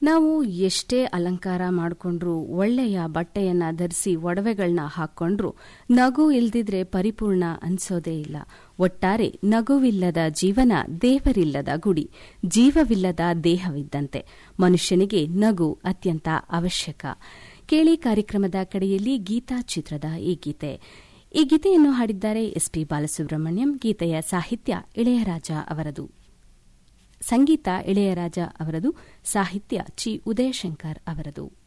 ನಾವು ಎಷ್ಟೇ ಅಲಂಕಾರ ಮಾಡಿಕೊಂಡ್ರು ಒಳ್ಳೆಯ ಬಟ್ಟೆಯನ್ನ ಧರಿಸಿ ಒಡವೆಗಳನ್ನ ಹಾಕೊಂಡ್ರು ನಗು ಇಲ್ದಿದ್ರೆ ಪರಿಪೂರ್ಣ ಅನ್ಸೋದೇ ಇಲ್ಲ ಒಟ್ಟಾರೆ ನಗುವಿಲ್ಲದ ಜೀವನ ದೇವರಿಲ್ಲದ ಗುಡಿ ಜೀವವಿಲ್ಲದ ದೇಹವಿದ್ದಂತೆ ಮನುಷ್ಯನಿಗೆ ನಗು ಅತ್ಯಂತ ಅವಶ್ಯಕ ಕೇಳಿ ಕಾರ್ಯಕ್ರಮದ ಕಡೆಯಲ್ಲಿ ಗೀತಾ ಚಿತ್ರದ ಈ ಗೀತೆ ಈ ಗೀತೆಯನ್ನು ಹಾಡಿದ್ದಾರೆ ಎಸ್ಪಿ ಬಾಲಸುಬ್ರಹ್ಮಣ್ಯಂ ಗೀತೆಯ ಸಾಹಿತ್ಯ ಇಳೆಯರಾಜ ಅವರದು ಸಂಗೀತ ಇಳೆಯರಾಜ ಅವರದು ಸಾಹಿತ್ಯ ಚಿ ಉದಯಶಂಕರ್ ಅವರದು